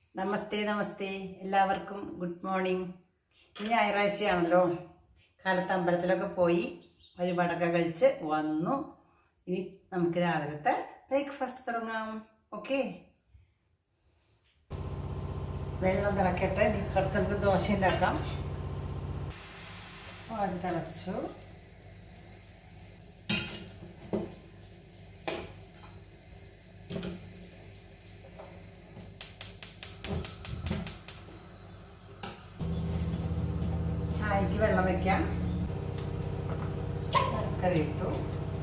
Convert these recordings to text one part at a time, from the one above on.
നമസ്തേ നമസ്തേ എല്ലാവർക്കും good morning ഇന്ന് ഞായറാഴ്ചയാണല്ലോ കാലത്ത് അമ്പലത്തിലൊക്കെ പോയി വഴിപാടൊക്കെ കഴിച്ച് വന്നു ഇനി നമുക്ക് രാവിലത്തെ ബ്രേക്ക്ഫാസ്റ്റ് തുടങ്ങാം ഓക്കെ വെള്ളം തിളക്കട്ടെ ഇനി ഇപ്പുറത്ത് നമുക്ക് ദോശ ഉണ്ടാക്കാം പാല് തിളച്ചു ചായക്ക് വെള്ളം വെക്കാം ശർക്കര ഇട്ടു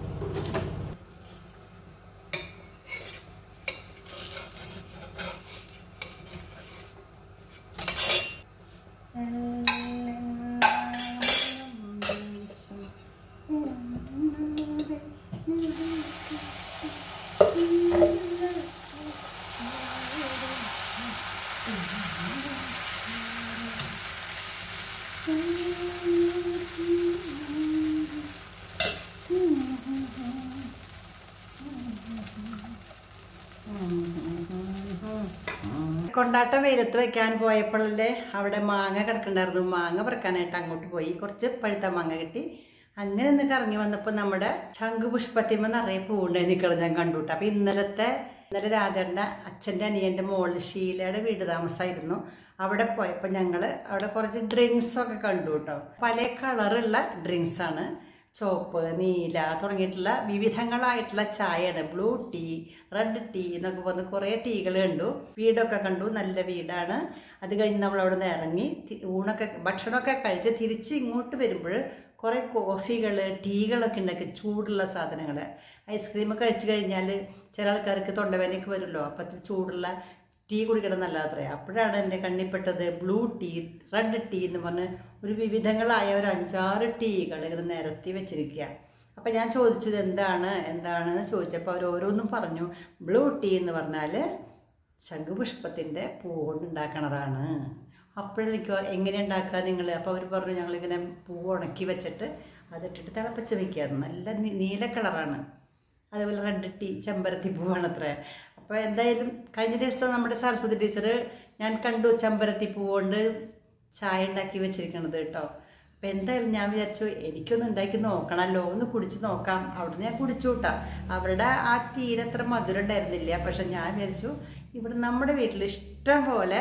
കൊണ്ടാട്ടം വെയിലത്ത് വെക്കാൻ പോയപ്പോഴല്ലേ അവിടെ മാങ്ങ കിടക്കണ്ടായിരുന്നു മാങ്ങ പറിക്കാനായിട്ട് അങ്ങോട്ട് പോയി കുറച്ച് പഴുത്ത മാങ്ങ കിട്ടി അങ്ങനെ ഒന്ന് കറങ്ങി വന്നപ്പോൾ നമ്മുടെ ശംഖുപുഷ്പത്തിമ നിറയെ പൂവുണ്ടായി നിൽക്കണം ഞാൻ കണ്ടുട്ടോ അപ്പം ഇന്നലത്തെ ഇന്നലെ രാജേട്ടൻ്റെ അച്ഛൻ്റെ അനിയൻ്റെ മോള് ഷീലയുടെ വീട് താമസമായിരുന്നു അവിടെ പോയപ്പോൾ ഞങ്ങൾ അവിടെ കുറച്ച് ഡ്രിങ്ക്സ് ഒക്കെ കണ്ടു കേട്ടോ പല കളറുള്ള ഡ്രിങ്ക്സ് ആണ് ചുവപ്പ് നീല തുടങ്ങിയിട്ടുള്ള വിവിധങ്ങളായിട്ടുള്ള ചായയാണ് ബ്ലൂ ടീ റെഡ് ടീ എന്നൊക്കെ പറഞ്ഞ് കുറേ ടീകൾ കണ്ടു വീടൊക്കെ കണ്ടു നല്ല വീടാണ് അത് കഴിഞ്ഞ് നമ്മൾ അവിടെ നിന്ന് ഇറങ്ങി തി- ഊണൊക്കെ ഭക്ഷണമൊക്കെ കഴിച്ച് തിരിച്ച് ഇങ്ങോട്ട് വരുമ്പോൾ കുറേ കോഫികൾ ടീകളൊക്കെ ഉണ്ടാക്കി ചൂടുള്ള സാധനങ്ങൾ ഐസ്ക്രീം കഴിച്ചു കഴിഞ്ഞാൽ ചില ആൾക്കാർക്ക് തൊണ്ടവേനയൊക്കെ വരുമല്ലോ അപ്പോൾ അതിൽ ചൂടുള്ള ടീ കുടിക്കണം നല്ലതത്രേ അപ്പോഴാണ് എൻ്റെ കണ്ണിപ്പെട്ടത് ബ്ലൂ ടീ റെഡ് ടീ എന്ന് പറഞ്ഞ് ഒരു വിവിധങ്ങളായ ഒരു അഞ്ചാറ് ടീകൾ ഇങ്ങനെ നിരത്തി വെച്ചിരിക്കുക അപ്പം ഞാൻ ചോദിച്ചത് എന്താണ് എന്താണെന്ന് ചോദിച്ചപ്പോൾ അവർ ഓരോന്നും പറഞ്ഞു ബ്ലൂ ടീ എന്ന് പറഞ്ഞാൽ ശംഖുപുഷ്പത്തിൻ്റെ പൂ കൊണ്ട് ഉണ്ടാക്കണതാണ് അപ്പോഴെനിക്ക് എങ്ങനെ ഉണ്ടാക്കുക നിങ്ങൾ അപ്പോൾ അവർ പറഞ്ഞു ഞങ്ങളിങ്ങനെ പൂ ഉണക്കി വെച്ചിട്ട് അതിട്ടിട്ട് തിളപ്പിച്ച് വയ്ക്കുക നല്ല നീ- നീല കളറാണ് അതേപോലെ റെഡ് ടീ ചെമ്പരത്തി പൂവാണ് അത്ര അപ്പോൾ എന്തായാലും കഴിഞ്ഞ ദിവസം നമ്മുടെ സരസ്വതി ടീച്ചർ ഞാൻ കണ്ടു ചെമ്പരത്തി പൂ കൊണ്ട് ചായ ഉണ്ടാക്കി വെച്ചിരിക്കണത് കേട്ടോ അപ്പോൾ എന്തായാലും ഞാൻ വിചാരിച്ചു എനിക്കൊന്ന് ഉണ്ടാക്കി നോക്കണമല്ലോ ഒന്ന് കുടിച്ച് നോക്കാം അവിടുന്ന് ഞാൻ കുടിച്ചു കൂട്ടാ അവരുടെ ആ തീരെ അത്ര മധുരം ഉണ്ടായിരുന്നില്ല പക്ഷെ ഞാൻ വിചാരിച്ചു ഇവിടെ നമ്മുടെ വീട്ടിൽ ഇഷ്ടം പോലെ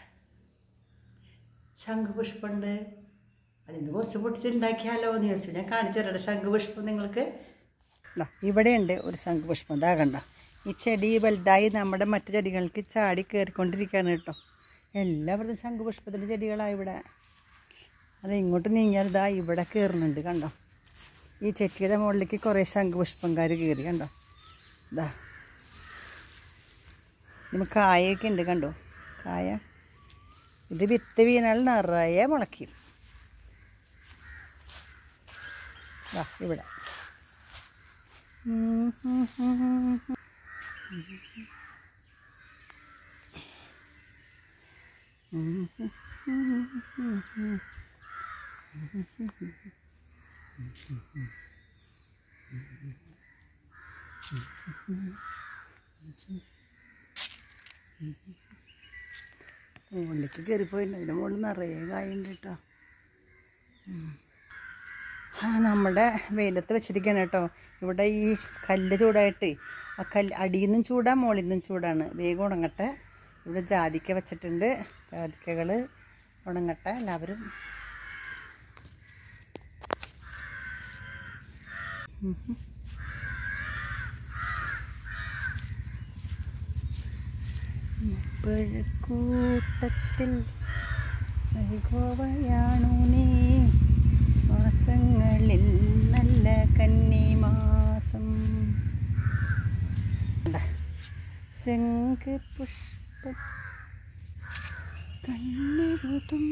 ശംഖുപുഷ്പമുണ്ട് അതിന് കുറച്ച് പൊട്ടിച്ച് ഉണ്ടാക്കിയാലോ എന്ന് വിചാരിച്ചു ഞാൻ കാണിച്ചു തരാം ശംഖുപുഷ്പം നിങ്ങൾക്ക് ദാ ഇവിടെയുണ്ട് ഒരു ശംഖുപുഷ്പം ഇതാ കണ്ട ഈ ചെടി വലുതായി നമ്മുടെ മറ്റു ചെടികൾക്ക് ചാടി കയറിക്കൊണ്ടിരിക്കുകയാണ് കേട്ടോ എല്ലാവരും ശംഖുപുഷ്പത്തിൻ്റെ ചെടികളാണ് ഇവിടെ അത് ഇങ്ങോട്ട് നീങ്ങിയാൽ ഇതാ ഇവിടെ കയറുന്നുണ്ട് കണ്ടോ ഈ ചെട്ടിയുടെ മുകളിലേക്ക് കുറേ ശംഖുപുഷ്പംകാർ കയറി കണ്ടോ ഇതാ ഇതിന് കായൊക്കെ ഉണ്ട് കണ്ടോ കായ ഇത് വിത്ത് വീണാൽ നിറയെ മുളയ്ക്കും ദാ ഇവിടെ മുകളിലേക്ക് കയറിപ്പോയിട്ടുണ്ട് അതിൻ്റെ മുകളിൽ നിറയെ കായുണ്ട് കേട്ടോ ആ നമ്മുടെ വെയിലത്ത് വെച്ചിരിക്കുകയാണ് കേട്ടോ ഇവിടെ ഈ കല്ല് ചൂടായിട്ട് ആ കല്ല് അടിയിൽ നിന്നും ചൂടാ മുകളിൽ നിന്നും ചൂടാണ് വേഗം ഉണങ്ങട്ടെ ഇവിടെ ജാതിക്ക വെച്ചിട്ടുണ്ട് ജാതിക്കകൾ ഉണങ്ങട്ടെ എല്ലാവരും കൂട്ടത്തിൽ വൈകോവയാണു നീ മാസങ്ങളിൽ നല്ല കന്നിമാസം ശംഖുപുഷ്പ കണ്ണെഴുതും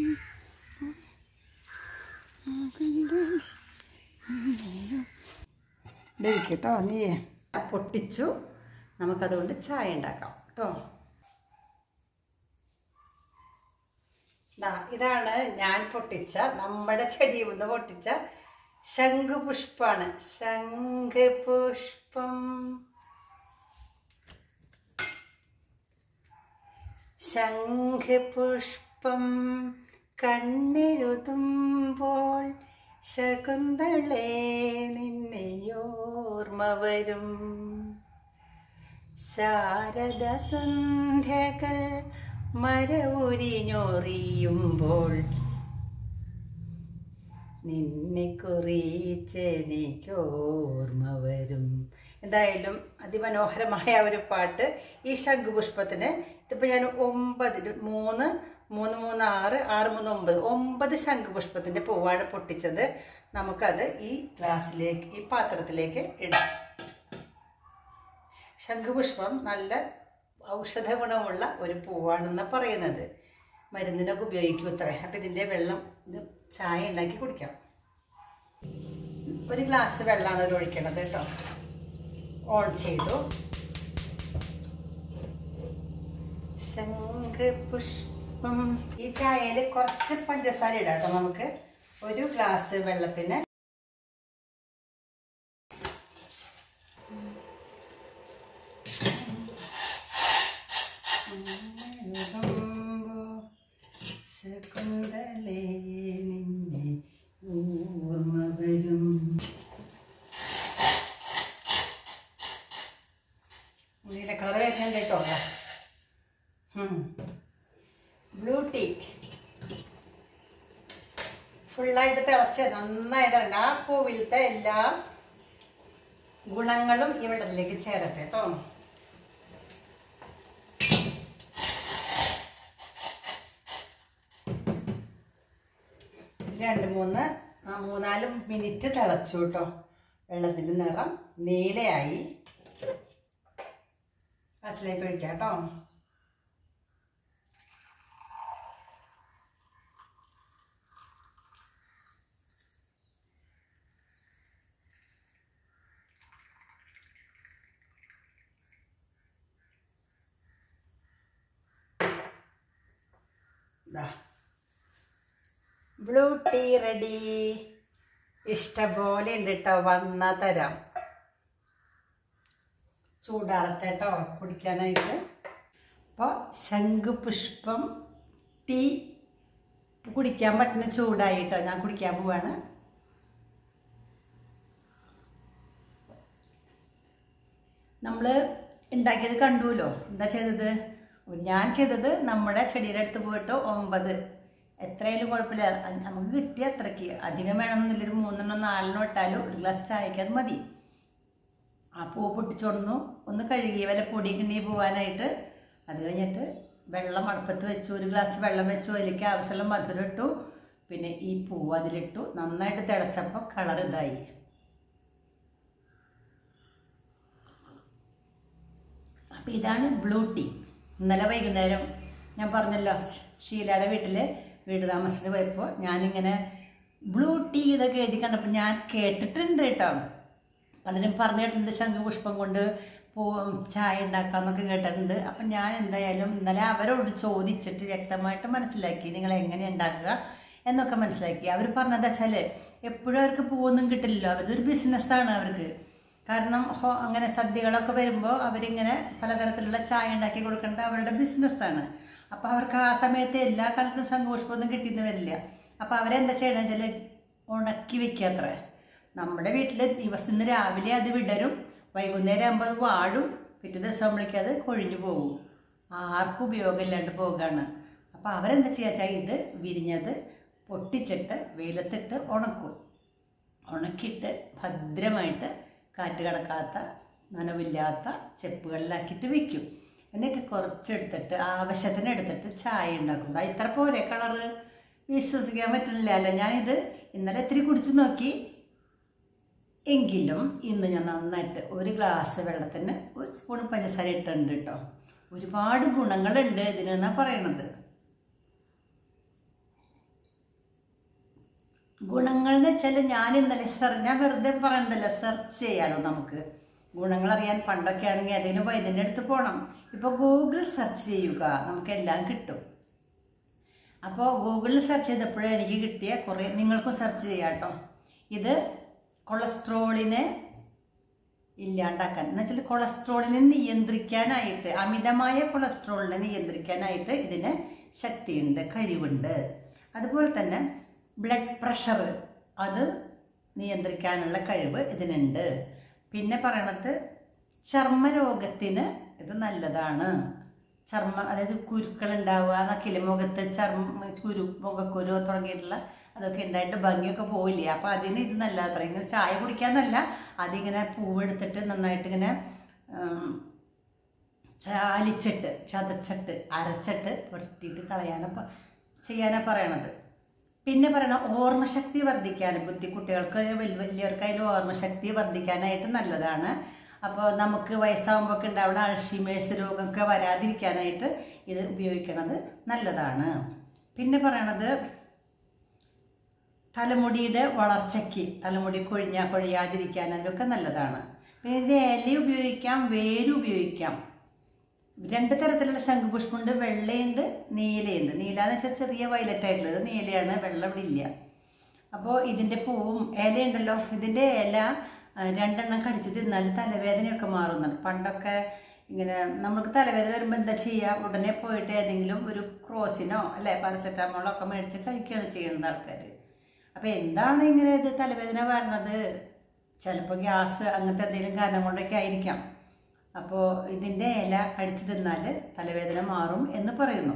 കേട്ടോ നീ പൊട്ടിച്ചു നമുക്കതുകൊണ്ട് ചായ ഉണ്ടാക്കാം കേട്ടോ ദാ, ഇതാണ് ഞാൻ പൊട്ടിച്ച നമ്മുടെ ചെടിയിൽ നിന്ന് പൊട്ടിച്ച ശംഖുപുഷ്പാണ് ശംഖുപുഷ്പം ശംഖുപുഷ്പം കണ്ണെഴുതുമ്പോൾ ശകുന്തളേ നിന്നെയോർമ്മ വരും ശാരദ സന്ധ്യകൾ മരവുരിഞ്ഞൊറിയുമ്പോൾ നിന്നെ കുറിച്ചെനിക്കോർമ്മ വരും എന്തായാലും അതിമനോഹരമായ ഒരു പാട്ട് ഈ ശംഖുപുഷ്പത്തിന് ഇതിപ്പോൾ ഞാൻ ഒമ്പത് ഇത് മൂന്ന് മൂന്ന് മൂന്ന് ആറ് ആറ് മൂന്ന് ഒമ്പത് ഒമ്പത് ശംഖുപുഷ്പത്തിൻ്റെ പൂവാണ് പൊട്ടിച്ചത് നമുക്കത് ഈ ഗ്ലാസ്സിലേക്ക് ഈ പാത്രത്തിലേക്ക് ഇടാം ശംഖുപുഷ്പം നല്ല ഔഷധ ഗുണമുള്ള ഒരു പൂവാണെന്ന് പറയുന്നത് മരുന്നിനൊക്കെ ഉപയോഗിക്കും ഇത്ര അപ്പം ഇതിൻ്റെ വെള്ളം ഇത് ചായ ഉണ്ടാക്കി കുടിക്കാം ഒരു ഗ്ലാസ് വെള്ളമാണ് അതിൽ ഒഴിക്കണത് കേട്ടോ ഓൺ ചെയ്തു ശംഖുപുഷ്പം ഈ ചായയിൽ കുറച്ച് പഞ്ചസാര ഇടാം കേട്ടോ നമുക്ക് ഒരു ഗ്ലാസ് വെള്ളത്തിന് ശകുന്തളേ നിന്നെ ഓർമ്മ വരും നീല കളർ വരുന്നുണ്ട് കേട്ടോ ബ്ലൂ ടീ ഫുള്ളായിട്ട് തിളച്ച് നന്നായിട്ടുണ്ട് ആ പൂവിലത്തെ എല്ലാ ഗുണങ്ങളും ഈ വെള്ളത്തിലേക്ക് ചേരട്ടെ കേട്ടോ രണ്ട് മൂന്ന് ആ മൂന്നാല് മിനിറ്റ് തിളച്ചു കേട്ടോ വെള്ളത്തിൻ്റെ നിറം നീലയായി ഗ്ലാസ്സിലേക്ക് ഒഴിക്കാം കേട്ടോ ദാ ബ്ലൂ ടീ റെഡി ഇഷ്ടംപോലെ ഉണ്ട് കേട്ടോ വന്ന തരാം ചൂടാറട്ടെ കേട്ടോ കുടിക്കാനായിട്ട് അപ്പോൾ ശംഖുപുഷ്പം ടീ കുടിക്കാൻ പറ്റുന്ന ചൂടായിട്ടോ ഞാൻ കുടിക്കാൻ പോവാണ് നമ്മൾ ഉണ്ടാക്കിയത് കണ്ടുല്ലോ എന്താ ചെയ്തത് ഞാൻ ചെയ്തത് നമ്മുടെ ചെടിയുടെ അടുത്ത് പോയിട്ട് ഒമ്പത് എത്രയായാലും കുഴപ്പമില്ല അത് നമുക്ക് കിട്ടിയ അത്രയ്ക്ക് അധികം വേണമെന്നില്ല ഒരു മൂന്നെണ്ണോ നാലെണ്ണോ ഇട്ടാലും ഒരു ഗ്ലാസ് ചായക്ക് അത് മതി ആ പൂ പൊട്ടിച്ചോടുന്നു ഒന്ന് കഴുകി വല്ല പൊടിയൊക്കെ ഉണ്ടെങ്കിൽ പോകാനായിട്ട് അത് കഴിഞ്ഞിട്ട് വെള്ളം അടുപ്പത്ത് വെച്ചു ഒരു ഗ്ലാസ് വെള്ളം വെച്ചു അതിലേക്ക് ആവശ്യമുള്ള മധുരം ഇട്ടു പിന്നെ ഈ പൂവ് അതിലിട്ടു നന്നായിട്ട് തിളച്ചപ്പോൾ കളർ ഇതായി അപ്പം ഇതാണ് ബ്ലൂ ടീ ഇന്നലെ വൈകുന്നേരം ഞാൻ പറഞ്ഞല്ലോ ഷീലയുടെ വീട്ടിൽ വീട് താമസത്തിന് പോയപ്പോൾ ഞാനിങ്ങനെ ബ്ലൂ ടീ ഇതൊക്കെ എഴുതി കണ്ടപ്പോൾ ഞാൻ കേട്ടിട്ടുണ്ട് കേട്ടോ പലരും പറഞ്ഞു കേട്ടിട്ടുണ്ട് ശംഖുപുഷ്പം കൊണ്ട് പൂ ചായ ഉണ്ടാക്കാമെന്നൊക്കെ കേട്ടിട്ടുണ്ട് അപ്പം ഞാൻ എന്തായാലും ഇന്നലെ അവരോട് ചോദിച്ചിട്ട് വ്യക്തമായിട്ട് മനസ്സിലാക്കി നിങ്ങൾ എങ്ങനെ ഉണ്ടാക്കുക എന്നൊക്കെ മനസ്സിലാക്കി അവർ പറഞ്ഞത് വെച്ചാൽ എപ്പോഴും അവർക്ക് പൂവൊന്നും കിട്ടില്ലല്ലോ അവരൊരു ബിസിനസ്സാണ് അവർക്ക് കാരണം ഹോ അങ്ങനെ സദ്യകളൊക്കെ വരുമ്പോൾ അവരിങ്ങനെ പലതരത്തിലുള്ള ചായ ഉണ്ടാക്കി കൊടുക്കേണ്ടത് അവരുടെ ബിസിനസ്സാണ് അപ്പോൾ അവർക്ക് ആ സമയത്ത് എല്ലാ കാലത്തും ശംഖുപുഷ്പമൊന്നും കിട്ടിയെന്ന് വരില്ല അപ്പോൾ അവരെന്താ ചെയ്യണമെന്ന് വെച്ചാൽ ഉണക്കി വെക്കുക അത്ര നമ്മുടെ വീട്ടിൽ ദിവസം രാവിലെ അത് വിടരും വൈകുന്നേരം ആകുമ്പോൾ അത് വാടും പിറ്റേ ദിവസം ആകുമ്പോഴേക്കും അത് കൊഴിഞ്ഞു പോകും ആർക്കും ഉപയോഗമില്ലാണ്ട് പോകുകയാണ് അപ്പോൾ അവരെന്താ ചെയ്യുക വെച്ചാൽ ഇത് വിരിഞ്ഞത് പൊട്ടിച്ചിട്ട് വെയിലത്തിട്ട് ഉണക്കും ഉണക്കിയിട്ട് ഭദ്രമായിട്ട് കാറ്റ് കടക്കാത്ത നനവില്ലാത്ത ചെപ്പുകളിലാക്കിയിട്ട് വെക്കും എന്നിട്ട് കുറച്ചെടുത്തിട്ട് ആവശ്യത്തിന് എടുത്തിട്ട് ചായ ഉണ്ടാക്കും ദാ ഇത്ര പോരെ കളറ് വിശ്വസിക്കാൻ പറ്റുന്നില്ല അല്ല ഞാനിത് ഇന്നലെ ഇത്തിരി കുടിച്ച് നോക്കി എങ്കിലും ഇന്ന് ഞാൻ നന്നായിട്ട് ഒരു ഗ്ലാസ് വെള്ളത്തിന് ഒരു സ്പൂൺ പഞ്ചസാര ഇട്ടുണ്ട് കേട്ടോ ഒരുപാട് ഗുണങ്ങളുണ്ട് ഇതിനെന്നാണ് പറയണത് ഗുണങ്ങൾ എന്ന് വെച്ചാൽ ഞാൻ ഇന്നലെ സെർ ഞാൻ വെറുതെ പറയുന്നതല്ല സെർച്ച് ചെയ്യാലോ നമുക്ക് ഗുണങ്ങൾ അറിയാൻ പണ്ടൊക്കെ ആണെങ്കിൽ ഏതെങ്കിലും വൈദ്യൻ്റെ അടുത്ത് പോകണം ഇപ്പോൾ ഗൂഗിൾ സെർച്ച് ചെയ്യുക നമുക്കെല്ലാം കിട്ടും അപ്പോൾ ഗൂഗിളിൽ സെർച്ച് ചെയ്തപ്പോഴേ എനിക്ക് കിട്ടിയ കുറേ നിങ്ങൾക്കും സെർച്ച് ചെയ്യാം കേട്ടോ ഇത് കൊളസ്ട്രോളിനെ ഇല്ലാണ്ടാക്കാൻ എന്ന് വെച്ചാൽ കൊളസ്ട്രോളിനെ നിയന്ത്രിക്കാനായിട്ട് അമിതമായ കൊളസ്ട്രോളിനെ നിയന്ത്രിക്കാനായിട്ട് ഇതിന് ശക്തിയുണ്ട് കഴിവുണ്ട് അതുപോലെ തന്നെ ബ്ലഡ് പ്രഷർ അത് നിയന്ത്രിക്കാനുള്ള കഴിവ് ഇതിനുണ്ട് പിന്നെ പറയണത് ചർമ്മരോഗത്തിന് ഇത് നല്ലതാണ് ചർമ്മ അതായത് കുരുക്കൾ ഉണ്ടാവുക എന്നൊക്കെ മുഖത്ത് ചർമ്മ കുരു മുഖക്കുരു തുടങ്ങിയിട്ടുള്ള അതൊക്കെ ഉണ്ടായിട്ട് ഭംഗിയൊക്കെ പോയില്ലേ അപ്പോൾ അതിന് ഇത് നല്ലത്ര ഇങ്ങനെ ചായ കുടിക്കാന്നല്ല അതിങ്ങനെ പൂവെടുത്തിട്ട് നന്നായിട്ട് ഇങ്ങനെ ഉം, ചാലിച്ചിട്ട് ചതച്ചിട്ട് അരച്ചിട്ട് പുരട്ടിയിട്ട് കളയാനാ പ- ചെയ്യാനാ പറയണത് പിന്നെ പറയണ ഓർമ്മശക്തി വർദ്ധിക്കാൻ ബുദ്ധി കുട്ടികൾക്ക് വലിയ വലിയവർക്ക് അതിൽ ഓർമ്മശക്തി വർദ്ധിക്കാനായിട്ട് നല്ലതാണ് അപ്പോൾ നമുക്ക് വയസ്സാകുമ്പോൾ ഒക്കെ ഉണ്ടാവുന്ന അൾഷിമേഴ്സ് രോഗമൊക്കെ വരാതിരിക്കാനായിട്ട് ഇത് ഉപയോഗിക്കണത് നല്ലതാണ് പിന്നെ പറയണത് തലമുടിയുടെ വളർച്ചയ്ക്ക് തലമുടി കൊഴിഞ്ഞ കൊഴിയാതിരിക്കാൻ അതിനൊക്കെ നല്ലതാണ് പിന്നെ ഇത് ഇല ഉപയോഗിക്കാം വേര് ഉപയോഗിക്കാം രണ്ട് തരത്തിലുള്ള ശംഖുപുഷ്പമുണ്ട് വെള്ളയുണ്ട് നീലയുണ്ട് നീല എന്ന് വെച്ചാൽ ചെറിയ വയലറ്റ് ആയിട്ടുള്ളത് നീലയാണ് വെള്ളം ഇവിടെ ഇല്ല അപ്പോൾ ഇതിൻ്റെ പൂവും ഇലയുണ്ടല്ലോ ഇതിൻ്റെ ഇല ആ, രണ്ടെണ്ണം കടിച്ച് തിന്നാൽ തലവേദനയൊക്കെ മാറുന്നുണ്ട് പണ്ടൊക്കെ ഇങ്ങനെ നമുക്ക് തലവേദന വരുമ്പോൾ എന്താ ചെയ്യുക ഉടനെ പോയിട്ട് ഏതെങ്കിലും ഒരു ക്രോസിനോ അല്ലെ പാരസെറ്റാമോളോ ഒക്കെ മേടിച്ച് കഴിക്കുകയാണ് ചെയ്യുന്നത് ആൾക്കാർ അപ്പോൾ എന്താണ് ഇങ്ങനെ ഇത് തലവേദന വരണത് ചിലപ്പോൾ ഗ്യാസ് അങ്ങനത്തെ എന്തെങ്കിലും കാരണം കൊണ്ടൊക്കെ ആയിരിക്കാം അപ്പോൾ ഇതിൻ്റെ ഇല കടിച്ചു തിന്നാൽ തലവേദന മാറും എന്ന് പറയുന്നു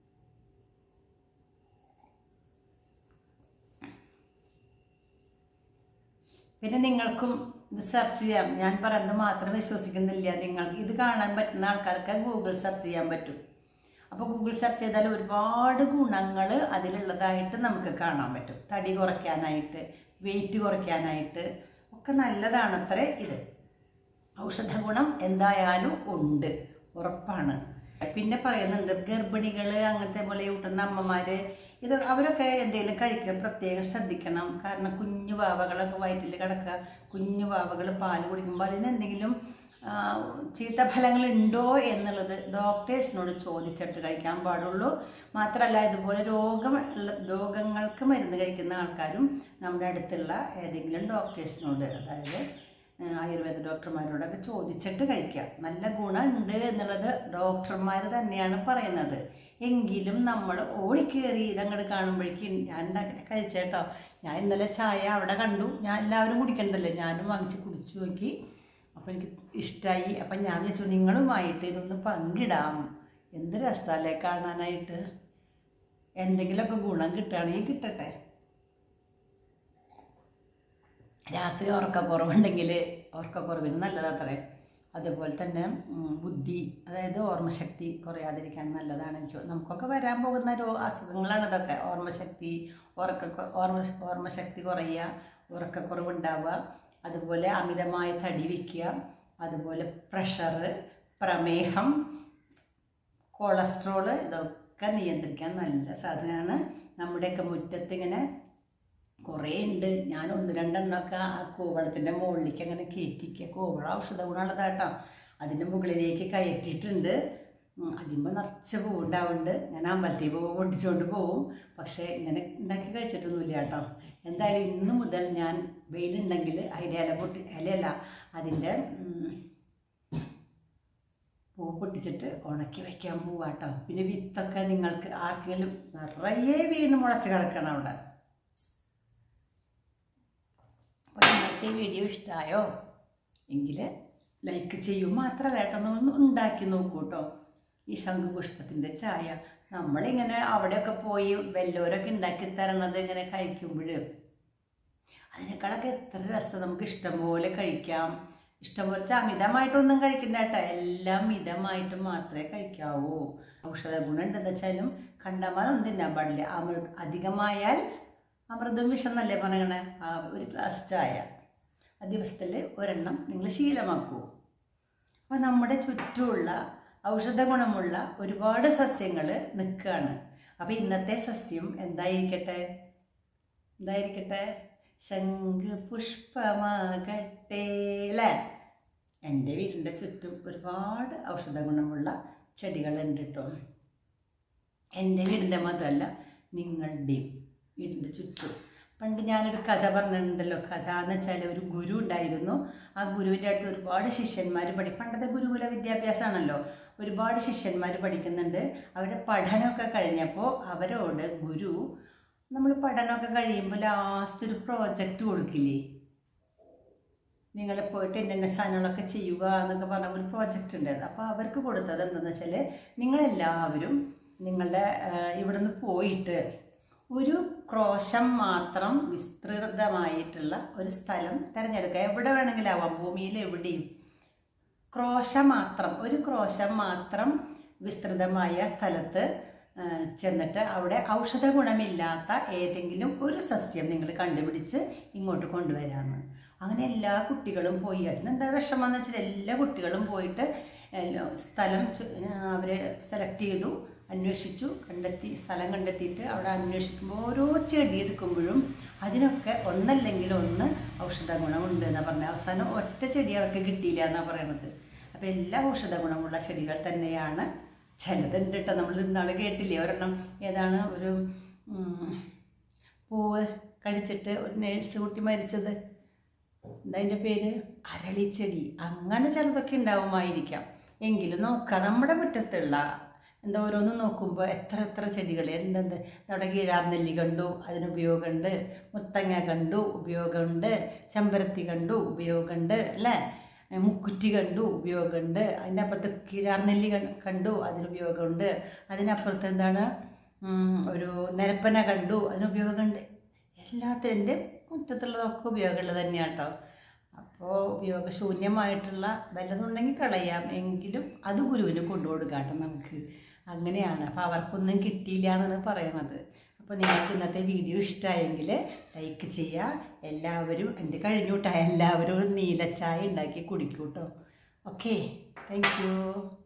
പിന്നെ നിങ്ങൾക്കും ഇത് സെർച്ച് ചെയ്യാം ഞാൻ പറയുന്നത് മാത്രം വിശ്വസിക്കുന്നില്ല നിങ്ങൾക്ക് ഇത് കാണാൻ പറ്റുന്ന ആൾക്കാർക്ക് ഗൂഗിൾ സെർച്ച് ചെയ്യാൻ പറ്റും അപ്പോൾ ഗൂഗിൾ സെർച്ച് ചെയ്താൽ ഒരുപാട് ഗുണങ്ങൾ അതിലുള്ളതായിട്ട് നമുക്ക് കാണാൻ പറ്റും തടി കുറയ്ക്കാനായിട്ട് വെയിറ്റ് കുറയ്ക്കാനായിട്ട് ഒക്കെ നല്ലതാണത്രേ ഇത് ഔഷധ ഗുണം എന്തായാലും ഉണ്ട് ഉറപ്പാണ് പിന്നെ പറയുന്നുണ്ട് ഗർഭിണികൾ അങ്ങനത്തെ പോലെ ഊട്ടുന്ന അമ്മമാർ ഇത് അവരൊക്കെ എന്തെങ്കിലും കഴിക്കുക പ്രത്യേകം ശ്രദ്ധിക്കണം കാരണം കുഞ്ഞു വാവകളൊക്കെ വയറ്റിൽ കിടക്കുക കുഞ്ഞു വാവകൾ പാല് കുടിക്കുമ്പോൾ അതിന് എന്തെങ്കിലും ആ, ചീത്ത ഫലങ്ങൾ ഉണ്ടോ എന്നുള്ളത് ഡോക്ടേഴ്സിനോട് ചോദിച്ചിട്ട് കഴിക്കാൻ പാടുള്ളൂ മാത്രമല്ല ഇതുപോലെ രോഗം ഉള്ള രോഗങ്ങൾക്ക് മരുന്ന് കഴിക്കുന്ന ആൾക്കാരും നമ്മുടെ അടുത്തുള്ള ഏതെങ്കിലും ഡോക്ടേഴ്സിനോട് അതായത് ആ, ആയുർവേദ ഡോക്ടർമാരോടൊക്കെ ചോദിച്ചിട്ട് കഴിക്കുക നല്ല ഗുണമുണ്ട് എന്നുള്ളത് ഡോക്ടർമാർ തന്നെയാണ് പറയുന്നത് എങ്കിലും നമ്മൾ ഓടിക്കേറി ഇതങ്ങോട്ട് കാണുമ്പോഴേക്കും ഞാൻ ഉണ്ടാക്കി കഴിച്ചേട്ടോ ഞാൻ ഇന്നലെ ചായ അവിടെ കണ്ടു ഞാൻ എല്ലാവരും കുടിക്കണ്ടല്ലേ ഞാനും വാങ്ങിച്ച് കുടിച്ചു നോക്കി അപ്പോൾ എനിക്ക് ഇഷ്ടമായി അപ്പം ഞാൻ വിചാരിച്ചു നിങ്ങളുമായിട്ട് ഇതൊന്ന് പങ്കിടാം എന്ത് രസമല്ലേ കാണാനായിട്ട് എന്തെങ്കിലുമൊക്കെ ഗുണം കിട്ടുകയാണെങ്കിൽ കിട്ടട്ടെ രാത്രി ഉറക്കക്കുറവുണ്ടെങ്കിൽ ഉറക്കക്കുറവിന് നല്ലതത്രേ അതുപോലെ തന്നെ ഉം, ബുദ്ധി അതായത് ഓർമ്മശക്തി കുറയാതിരിക്കാൻ നല്ലതാണ് എനിക്ക് നമുക്കൊക്കെ വരാൻ പോകുന്ന രോ അസുഖങ്ങളാണ് ഇതൊക്കെ ഓർമ്മശക്തി ഉറക്ക ഓർമ്മ ഓർമ്മശക്തി കുറയുക ഉറക്കക്കുറവുണ്ടാവുക അതുപോലെ അമിതമായ തടി വയ്ക്കുക അതുപോലെ പ്രഷർ പ്രമേഹം കൊളസ്ട്രോള് ഇതൊക്കെ നിയന്ത്രിക്കാൻ നല്ല സാധനമാണ് നമ്മുടെയൊക്കെ മുറ്റത്ത് ഇങ്ങനെ കുറേ ഉണ്ട് ഞാൻ ഒന്ന് രണ്ടെണ്ണമൊക്കെ ആ കൂവളത്തിൻ്റെ മുകളിലേക്ക് അങ്ങനെ കയറ്റിക്കുക കൂവളം ഔഷധ ഗുണമുള്ളതാട്ടോ അതിൻ്റെ മുകളിലേക്ക് കയറ്റിയിട്ടുണ്ട് ഉം, അതിന്മേൽ നിറച്ച് പൂവുണ്ടാവുന്നുണ്ട് ഞാൻ അമ്പലത്തിൽ പൂവ് പൊട്ടിച്ചുകൊണ്ട് പോവും പക്ഷേ ഇങ്ങനെ ഉണ്ടാക്കി കഴിച്ചിട്ടൊന്നുമില്ല കേട്ടോ എന്തായാലും ഇന്ന് മുതൽ ഞാൻ വെയിലുണ്ടെങ്കിൽ അതിൻ്റെ ഇല പൊട്ടി ഇലയല്ല അതിൻ്റെ ഉം, പൂ പൊട്ടിച്ചിട്ട് ഉണക്കി വെക്കാൻ പോവാട്ടോ പിന്നെ വിത്തൊക്കെ നിങ്ങൾക്ക് ആർക്കെങ്കിലും നിറയെ വീണ് മുളച്ച് കിടക്കണം അവിടെ അപ്പോൾ നിങ്ങൾക്ക് ഈ വീഡിയോ ഇഷ്ടമായോ എങ്കിൽ ലൈക്ക് ചെയ്യൂ മാത്രമല്ല ഏട്ടാ ഒന്ന് ഉണ്ടാക്കി നോക്കൂ കേട്ടോ ഈ ശംഖുപുഷ്പത്തിൻ്റെ ചായ നമ്മളിങ്ങനെ അവിടെയൊക്കെ പോയി വല്ലവരൊക്കെ ഉണ്ടാക്കി തരണത് ഇങ്ങനെ കഴിക്കുമ്പോൾ അതിനേക്കാളൊക്കെ എത്ര രസം നമുക്ക് ഇഷ്ടം പോലെ കഴിക്കാം ഇഷ്ടം പോലെ വെച്ചാൽ അമിതമായിട്ടൊന്നും കഴിക്കണ്ട കേട്ടോ എല്ലാം മിതമായിട്ട് മാത്രമേ കഴിക്കാവൂ ഔഷധ ഗുണം ഉണ്ടെന്ന് വെച്ചാലും കണ്ടമാനൊന്നും തിന്നാൻ പാടില്ല അമൃ അധികമായാൽ അമൃതം വിഷം എന്നല്ലേ പറയണേ ആ ഒരു ഗ്ലാസ് ചായ ആ ദിവസത്തിൽ ഒരെണ്ണം നിങ്ങൾ ശീലമാക്കൂ അപ്പോൾ നമ്മുടെ ചുറ്റുമുള്ള ഔഷധ ഗുണമുള്ള ഒരുപാട് സസ്യങ്ങൾ നിൽക്കുകയാണ് അപ്പോൾ ഇന്നത്തെ സസ്യം എന്തായിരിക്കട്ടെ എന്തായിരിക്കട്ടെ ശംഖ് പുഷ്പമാകട്ടെ അല്ലേ എൻ്റെ വീടിൻ്റെ ചുറ്റും ഒരുപാട് ഔഷധ ഗുണമുള്ള ചെടികളുണ്ട് കേട്ടോ എൻ്റെ വീടിൻ്റെ മാത്രമല്ല നിങ്ങളുടെയും വീടിൻ്റെ ചുറ്റും പണ്ട് ഞാനൊരു കഥ പറഞ്ഞിട്ടുണ്ടല്ലോ കഥ എന്ന് വെച്ചാൽ ഒരു ഗുരു ഉണ്ടായിരുന്നു ആ ഗുരുവിൻ്റെ അടുത്ത് ഒരുപാട് ശിഷ്യന്മാർ പഠി പണ്ടത്തെ ഗുരുകുല വിദ്യാഭ്യാസമാണല്ലോ ഒരുപാട് ശിഷ്യന്മാർ പഠിക്കുന്നുണ്ട് അവരുടെ പഠനമൊക്കെ കഴിഞ്ഞപ്പോൾ അവരോട് ഗുരു നമ്മൾ പഠനമൊക്കെ കഴിയുമ്പോൾ ലാസ്റ്റ് ഒരു പ്രോജക്റ്റ് കൊടുക്കില്ലേ നിങ്ങൾ പോയിട്ട് ഇന്ന സാധനങ്ങളൊക്കെ ചെയ്യുക എന്നൊക്കെ പറഞ്ഞ ഒരു പ്രോജക്റ്റ് ഉണ്ടായിരുന്നു അപ്പോൾ അവർക്ക് കൊടുത്തത് എന്താണെന്ന് വെച്ചാൽ നിങ്ങളെല്ലാവരും നിങ്ങളുടെ ആ, ഇവിടുന്ന് പോയിട്ട് ഒരു ക്രോശം മാത്രം വിസ്തൃതമായിട്ടുള്ള ഒരു സ്ഥലം തിരഞ്ഞെടുക്കുക എവിടെ വേണമെങ്കിലും ആവാം ഭൂമിയിൽ എവിടെയും ക്രോശം മാത്രം ഒരു ക്രോശം മാത്രം വിസ്തൃതമായ സ്ഥലത്ത് ആ, ചെന്നിട്ട് അവിടെ ഔഷധ ഗുണമില്ലാത്ത ഏതെങ്കിലും ഒരു സസ്യം നിങ്ങൾ കണ്ടുപിടിച്ച് ഇങ്ങോട്ട് കൊണ്ടുവരാമെന്ന് അങ്ങനെ എല്ലാ കുട്ടികളും പോയി അതിനെന്താ വിഷമം എന്ന് വെച്ചാൽ എല്ലാ കുട്ടികളും പോയിട്ട് എല്ലാ- സ്ഥലം അവർ സെലക്ട് ചെയ്തു അന്വേഷിച്ചു കണ്ടെത്തി സ്ഥലം കണ്ടെത്തിയിട്ട് അവിടെ അന്വേഷിക്കുമ്പോൾ ഓരോ ചെടി എടുക്കുമ്പോഴും അതിനൊക്കെ ഒന്നല്ലെങ്കിൽ ഒന്ന് ഔഷധ ഗുണമുണ്ട് എന്നാണ് പറഞ്ഞത് അവസാനം ഒറ്റ ചെടി അവർക്ക് കിട്ടിയില്ല എന്നാണ് പറയണത് അപ്പോൾ എല്ലാ ഔഷധ ഗുണമുള്ള ചെടികൾ തന്നെയാണ് ചിലതുണ്ട് കേട്ടോ നമ്മൾ ഇന്നാൾ കേട്ടില്ലേ ഒരെണ്ണം ഏതാണ് ഒരു ഉം, പൂവ് കഴിച്ചിട്ട് ഒരു നേഴ്സ് കുട്ടി മരിച്ചത് എന്താ അതിൻ്റെ പേര് അരളിച്ചെടി അങ്ങനെ ചിലതൊക്കെ ഉണ്ടാവുമായിരിക്കാം എങ്കിലും നോക്കാം നമ്മുടെ മുറ്റത്തുള്ള എന്താ ഓരോന്ന് നോക്കുമ്പോൾ എത്ര എത്ര ചെടികൾ എന്തെന്ത് നമ്മുടെ കീഴാർനെല്ലി കണ്ടു അതിന് ഉപയോഗമുണ്ട് മുത്തങ്ങ കണ്ടു ഉപയോഗമുണ്ട് ചെമ്പരത്തി കണ്ടു ഉപയോഗമുണ്ട് അല്ലേ ഏ, മുക്കുറ്റി കണ്ടു ഉപയോഗമുണ്ട് അതിൻ്റെ അപ്പുറത്ത് കീഴാർനെല്ലി കൺ- കണ്ടു അതിന് ഉപയോഗമുണ്ട് അതിനപ്പുറത്ത് എന്താണ് ഉം, ഒരു നിരപ്പന കണ്ടു അതിന് ഉപയോഗമുണ്ട് എല്ലാത്തിൻ്റെ മുറ്റത്തുള്ളതൊക്കെ ഉപയോഗമുള്ളത് തന്നെയാണ് കേട്ടോ അപ്പോൾ ഉപയോഗശൂന്യമായിട്ടുള്ള വല്ലതുണ്ടെങ്കിൽ കളയാം എങ്കിലും അത് ഗുരുവിന് കൊണ്ടുകൊടുക്കാട്ടോ നമുക്ക് അങ്ങനെയാണ് അപ്പോൾ അവർക്കൊന്നും കിട്ടിയില്ല എന്നാണ് പറയണത് അപ്പോൾ നിങ്ങൾക്ക് ഇന്നത്തെ വീഡിയോ ഇഷ്ടമായെങ്കിൽ ലൈക്ക് ചെയ്യുക എല്ലാവരും എൻ്റെ കഴിഞ്ഞു കേട്ടോ എല്ലാവരും ഒരു നീലച്ചായ ഉണ്ടാക്കി കുടിക്കൂ കേട്ടോ ഓക്കെ താങ്ക് യു